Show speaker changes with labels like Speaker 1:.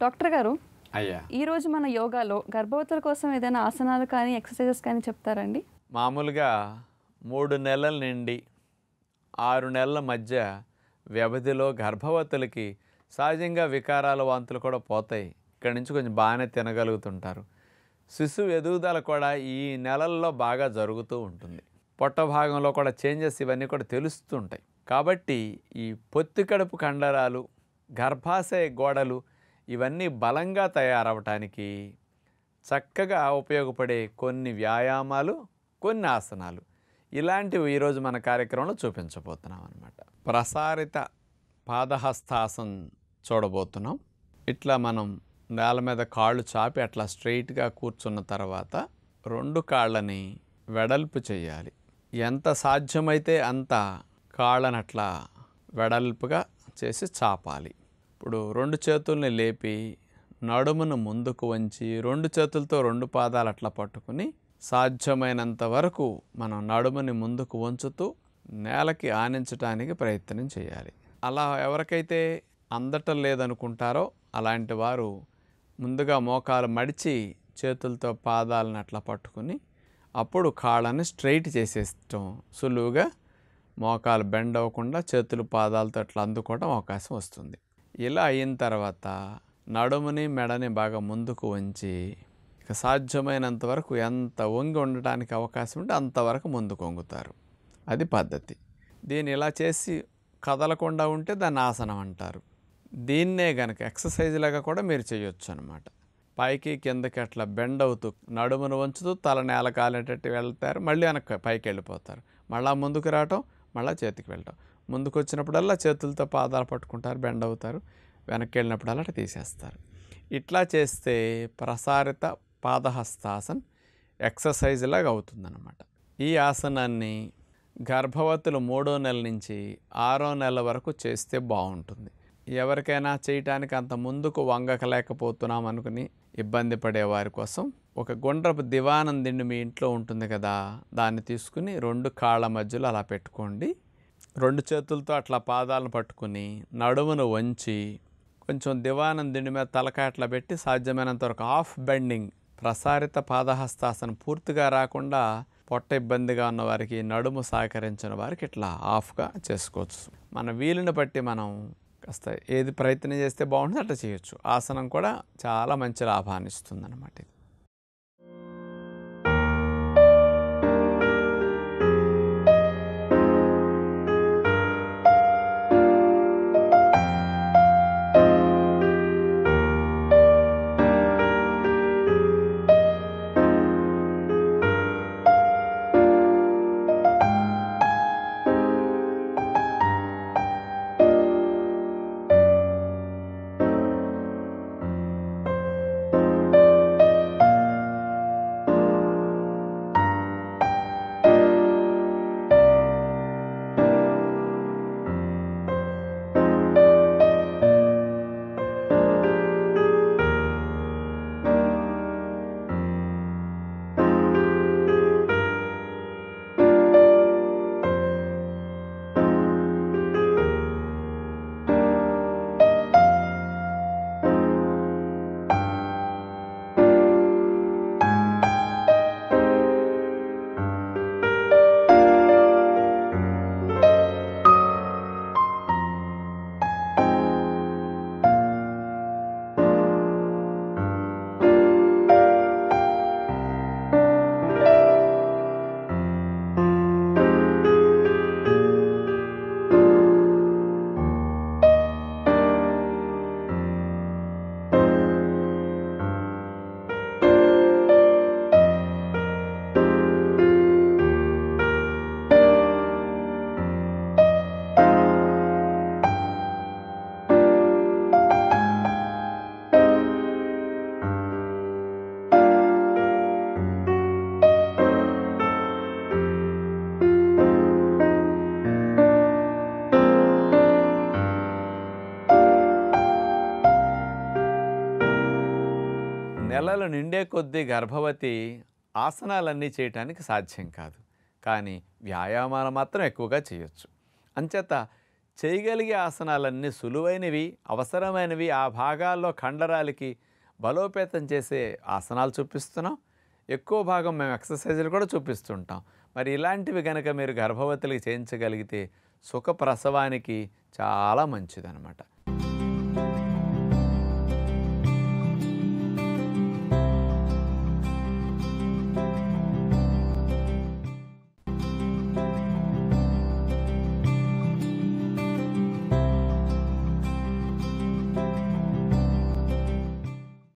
Speaker 1: doctor గారు
Speaker 2: అయ్యా
Speaker 1: ఈరోజు మన యోగాలో గర్భవతుల కోసం ఏదైనా ఆసనాలు కానీ ఎక్సర్సైజెస్ కానీ చెప్తారండి
Speaker 2: మామూలుగా మూడు నెలల నుండి ఆరు నెలల మధ్య వ్యవధిలో గర్భవతులకి సహజంగా వికారాల వాంతులు కూడా పోతాయి ఇక్కడి నుంచి కొంచెం బాగానే తినగలుగుతుంటారు శిశువు ఎదుగుదల కూడా ఈ నెలల్లో బాగా జరుగుతూ ఉంటుంది పొట్ట భాగంలో కూడా చేంజెస్ ఇవన్నీ కూడా తెలుస్తుంటాయి కాబట్టి ఈ పొత్తి కడుపు కండరాలు గర్భాశయ గోడలు ఇవన్నీ బలంగా తయారవటానికి చక్కగా ఉపయోగపడే కొన్ని వ్యాయామాలు కొన్ని ఆసనాలు ఇలాంటివి ఈరోజు మన కార్యక్రమంలో చూపించబోతున్నాం అనమాట ప్రసారిత పాదహస్తాసనం చూడబోతున్నాం ఇట్లా మనం నేల మీద కాళ్ళు చాపి అట్లా స్ట్రైట్గా కూర్చున్న తర్వాత రెండు కాళ్ళని వెడల్పు చేయాలి ఎంత సాధ్యమైతే అంత కాళ్ళని అట్లా వెడల్పుగా చేసి చాపాలి ఇప్పుడు రెండు చేతుల్ని లేపి నడుమును ముందుకు వంచి రెండు చేతులతో రెండు పాదాలు అట్లా పట్టుకుని సాధ్యమైనంత వరకు మనం నడుముని ముందుకు వంచుతూ నేలకి ఆనించడానికి ప్రయత్నం చేయాలి అలా ఎవరికైతే అందటం లేదనుకుంటారో అలాంటి వారు ముందుగా మోకాలు మడిచి చేతులతో పాదాలను అట్లా పట్టుకుని అప్పుడు కాళ్ళని స్ట్రైట్ చేసేయటం సులువుగా మోకాలు బెండ్ అవ్వకుండా చేతులు పాదాలతో అట్లా అందుకోవడం అవకాశం వస్తుంది ఇలా అయిన తర్వాత నడుముని మెడని బాగా ముందుకు వంచి ఇక సాధ్యమైనంత వరకు ఎంత వంగి ఉండటానికి అవకాశం ఉంటే అంతవరకు ముందుకు వంగుతారు అది పద్ధతి దీన్ని ఇలా చేసి కదలకుండా ఉంటే దాన్ని ఆసనం అంటారు దీన్నే గనక ఎక్సర్సైజ్ లాగా కూడా మీరు చేయొచ్చు అనమాట పైకి కిందకి అట్లా బెండ్ అవుతూ నడుమును వంచుతూ తల నేల కాలేటట్టు వెళ్తారు మళ్ళీ వెనక్కి పైకి వెళ్ళిపోతారు మళ్ళా ముందుకు రావటం మళ్ళీ చేతికి వెళ్ళటం ముందుకు వచ్చినప్పుడల్లా చేతులతో పాదాలు పట్టుకుంటారు బెండ్ అవుతారు వెనక్కి వెళ్ళినప్పుడల్లా అట్లా తీసేస్తారు ఇట్లా చేస్తే ప్రసారిత పాదహస్తాసన్ ఎక్సర్సైజ్ లాగా అవుతుందన్నమాట ఈ ఆసనాన్ని గర్భవతులు మూడో నెల నుంచి ఆరో నెల వరకు చేస్తే బాగుంటుంది ఎవరికైనా చేయటానికి అంత ముందుకు వంగకలేకపోతున్నాం అనుకుని ఇబ్బంది పడే వారి కోసం ఒక గుండ్రపు దివానం దిండు మీ ఇంట్లో ఉంటుంది కదా దాన్ని తీసుకుని రెండు కాళ్ళ మధ్యలో అలా పెట్టుకోండి రెండు చేతులతో అట్లా పాదాలను పట్టుకుని నడుమును వంచి కొంచెం దివానం దిండు మీద తలకాయ అట్లా పెట్టి సాధ్యమైనంత వరకు హాఫ్ బెండింగ్ ప్రసారిత పాదహస్తాసనం పూర్తిగా రాకుండా పొట్ట ఇబ్బందిగా ఉన్న వారికి నడుము సహకరించిన వారికి ఇట్లా ఆఫ్గా చేసుకోవచ్చు మన వీలుని బట్టి మనం కాస్త ఏది ప్రయత్నం చేస్తే బాగుంటుంది అట్లా చేయొచ్చు ఆసనం కూడా చాలా మంచి లాభాన్ని ఇస్తుంది అనమాట ఇది నెలలు నిండే కొద్దీ గర్భవతి ఆసనాలన్నీ చేయటానికి సాధ్యం కాదు కానీ వ్యాయామాలు మాత్రం ఎక్కువగా చేయొచ్చు అంచేత చేయగలిగే ఆసనాలన్నీ సులువైనవి అవసరమైనవి ఆ భాగాల్లో కండరాలకి బలోపేతం చేసే ఆసనాలు చూపిస్తున్నాం ఎక్కువ భాగం మేము ఎక్సర్సైజులు కూడా చూపిస్తుంటాం మరి ఇలాంటివి కనుక మీరు గర్భవతులకి చేయించగలిగితే సుఖ ప్రసవానికి చాలా మంచిదన్నమాట